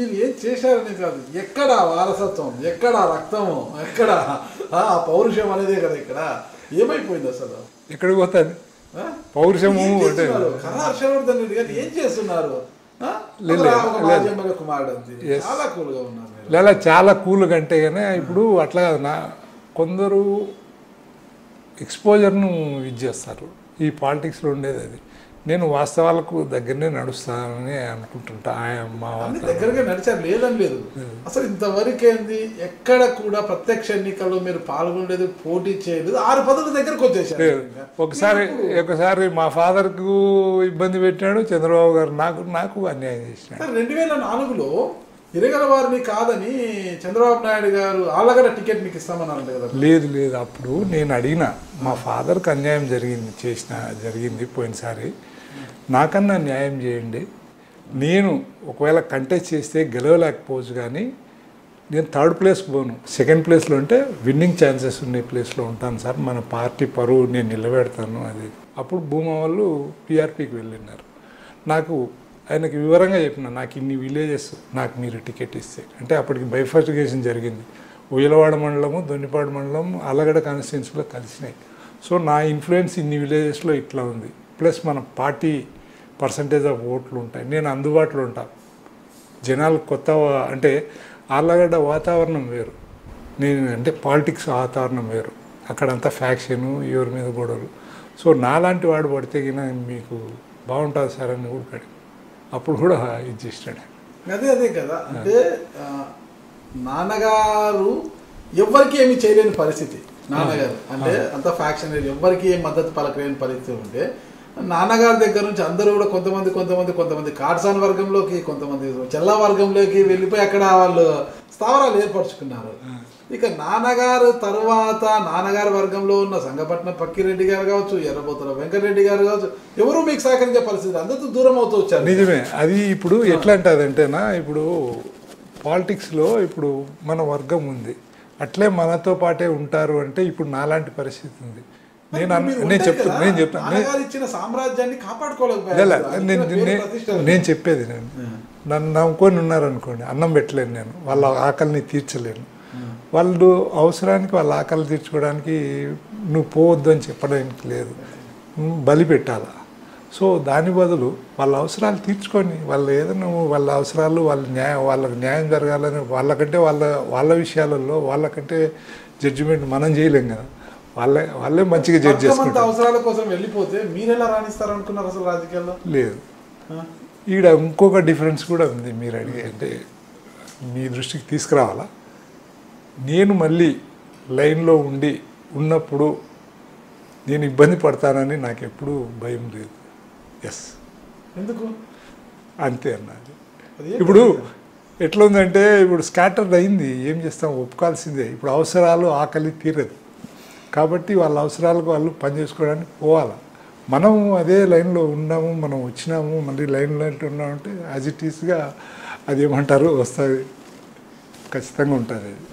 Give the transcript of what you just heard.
మీరు ఏం చేశారని కాదు ఎక్కడ వారసత్వం ఎక్కడ రక్తము ఎక్కడ ఆ పౌరుషం అనేదే కదా ఇక్కడ ఏమైపోయింది అసలు ఎక్కడికి పోతుంది ఆ? పౌరుషము ఏం అంటే చేస్తున్నారు? కళా హర్షవర్ధన్ రెడ్డి గారు ఏం చేస్తున్నారు ఆ? లేదు, ఒక రా- ఒక లేదు. మాజీ ఎమ్మెల్యే కుమారుడు అంతే Yes. చాలా కూల్గా ఉన్నారు మీరు లేదా చాలా కూల్ కంటే కానీ ఇప్పుడు అట్లా కాదు నా కొందరు ఎక్స్పోజర్ను ఇది చేస్తారు ఈ పాలిటిక్స్లో ఉండేది అది నేను వాస్తవాలకు దగ్గరనే నడుస్తానని అనుకుంటుంటా ఆయన మా అన్ని దగ్గరగా నడిచారు లేదని లేదు అసలు ఇంతవరకు ఏంది ఎక్కడ కూడా ప్రత్యక్ష ఎన్నికల్లో మీరు పాల్గొనలేదు పోటీ చేయలేదు ఆరు పదుల దగ్గరకు వచ్చేసారు ఒకసారి ఒకసారి మా ఫాదర్కు ఇబ్బంది పెట్టాడు చంద్రబాబు గారు నాకు నాకు అన్యాయం చేసినాడు రెండు వేల నాలుగులో ఇరగల వారిని కాదని చంద్రబాబు నాయుడు గారు ఆళ్ళగడ్డ టికెట్ మీకు ఇస్తామన్నారు కదా లేదు లేదు అప్పుడు నేను అడిగిన మా ఫాదర్కి అన్యాయం జరిగింది చేసిన జరిగింది పోయినసారి నాకన్నా న్యాయం చేయండి నేను ఒకవేళ కంటెస్ట్ చేస్తే గెలవలేకపోవచ్చు కానీ నేను థర్డ్ ప్లేస్కి పోను సెకండ్ ప్లేస్లో ఉంటే విన్నింగ్ ఛాన్సెస్ ఉన్న ప్లేస్లో ఉంటాను సార్ మన పార్టీ పరువు నేను నిలబెడతాను అది అప్పుడు భూమా వాళ్ళు పీఆర్పీకి వెళ్ళినారు నాకు ఆయనకి వివరంగా చెప్పిన నాకు ఇన్ని విలేజెస్ నాకు మీరు టికెట్ ఇస్తే అంటే అప్పటికి బైఫర్టిగేషన్ జరిగింది ఉయ్యలవాడ మండలము దొన్నిపాడు మండలం అలగడ కాన్స్టిట్యున్సీలో కలిసినాయి సో నా ఇన్ఫ్లుయెన్స్ ఇన్ని విలేజెస్లో ఇట్లా ఉంది ప్లస్ మన పార్టీ పర్సంటేజ్ ఆఫ్ ఓట్లు ఉంటాయి నేను అందుబాటులో ఉంటాను జనాలు కొత్త వా- అంటే ఆళ్ళగడ్డ వాతావరణం వేరు నేను అంటే పాలిటిక్స్ వాతావరణం వేరు అక్కడంతా ఫ్యాక్షను ఎవరి మీద గొడవలు సో నాలాంటి వాడు పడితే గిన మీకు బాగుంటుంది సార్ అని కూడా కడి అప్పుడు కూడా ఇది చేసినాడు అదే అదే కదా అంటే ఆ, నాన్నగారు ఎవ్వరికి ఏమి చేయలేని పరిస్థితి నాన్నగారు అంటే అంత ఫ్యాక్షన్ ఎవ్వరికి ఏం మద్దతు పలకలేని పరిస్థితి ఉంటే నాన్నగారి దగ్గర నుంచి అందరూ కూడా కొంతమంది కొంతమంది కొంతమంది కార్సాన్ వర్గంలోకి కొంతమంది చెల్లా వర్గంలోకి వెళ్ళిపోయి అక్కడ వాళ్ళు స్థావరాలు ఏర్పరచుకున్నారు ఇక నాన్నగారు తరువాత నాన్నగారి వర్గంలో ఉన్న సంగపట్నం పక్కిరెడ్డి గారు కావచ్చు ఎర్రబోతుల వెంకటరెడ్డి గారు కావచ్చు ఎవరు మీకు సహకరించే పరిస్థితి అందరితో దూరం అవుతూ వచ్చారు నిజమే అది ఇప్పుడు ఎట్లా అంటదంటేనా ఇప్పుడు పాలిటిక్స్లో ఇప్పుడు మన వర్గం ఉంది అట్లే మనతో పాటే ఉంటారు అంటే ఇప్పుడు నాలాంటి పరిస్థితి ఉంది నేను అన్న- మీరు నేను ఉంటారు చెప్తున్నా కదా, నేను చెప్తాను నాన్నగారు ఇచ్చిన సామ్రాజ్యాన్ని లే, కాపాడుకోలేకపోయారు లే, అసలు. నేను అందుకే పేరు నేను- ప్రతిష్టలు. నేను చెప్పేది నేను నన్ను నమ్ముకొని ఉన్నారనుకోండి అన్నం పెట్టలేను నేను వాళ్ళ ఆకలిని తీర్చలేను వాళ్ళు అవసరానికి వాళ్ళ ఆకలి తీర్చుకోవడానికి నువ్వు పోవద్దు అని చెప్పడానికి లేదు నువ్వు బలి పెట్టాలా సో దాని బదులు వాళ్ళ అవసరాలు తీర్చుకొని వాళ్ళు ఏదైనా వాళ్ళ అవసరాలు వాళ్ళ న్యాయం వాళ్ళకి న్యాయం జరగాలని వాళ్ళకంటే వాళ్ళ వాళ్ళ విషయాలలో వాళ్ళకంటే జడ్జిమెంట్ మనం చేయలేం కదా వాళ్ళే వాళ్ళే మంచిగా జడ్జ్ వర్గమంతా చేసుకుంటారు అవసరాల కోసం వెళ్ళిపోతే మీరు ఎలా రాణిస్తారు అనుకున్నారు అసలు రాజకీయాల్లో లేదు ఆ? ఈడ ఇంకొక డిఫరెన్స్ కూడా ఉంది మీరు అడిగే అంటే మీ దృష్టికి తీసుకురావాలా నేను మళ్ళీ లైన్లో ఉండి ఉన్నప్పుడు నేను ఇబ్బంది పడతానని నాకు ఎప్పుడూ భయం లేదు ఎస్ ఎందుకు అంతే అన్నది అది ఏం ఇప్పుడు ఎట్లా ఉందంటే ఇప్పుడు స్కాటర్డ్ అయింది ఏం చేస్తాం ఒప్పుకోవాల్సిందే ఇప్పుడు అవసరాలు ఆకలి తీరదు కాబట్టి వాళ్ళ అవసరాలకు వాళ్ళు పని చేసుకోవడానికి పోవాలి మనం అదే లైన్లో ఉన్నాము మనం వచ్చినాము మళ్ళీ లైన్లో ఉన్నామంటే యాజ్ ఇట్ ఈస్గా అది ఏమంటారు వస్తుంది ఖచ్చితంగా ఉంటుంది అది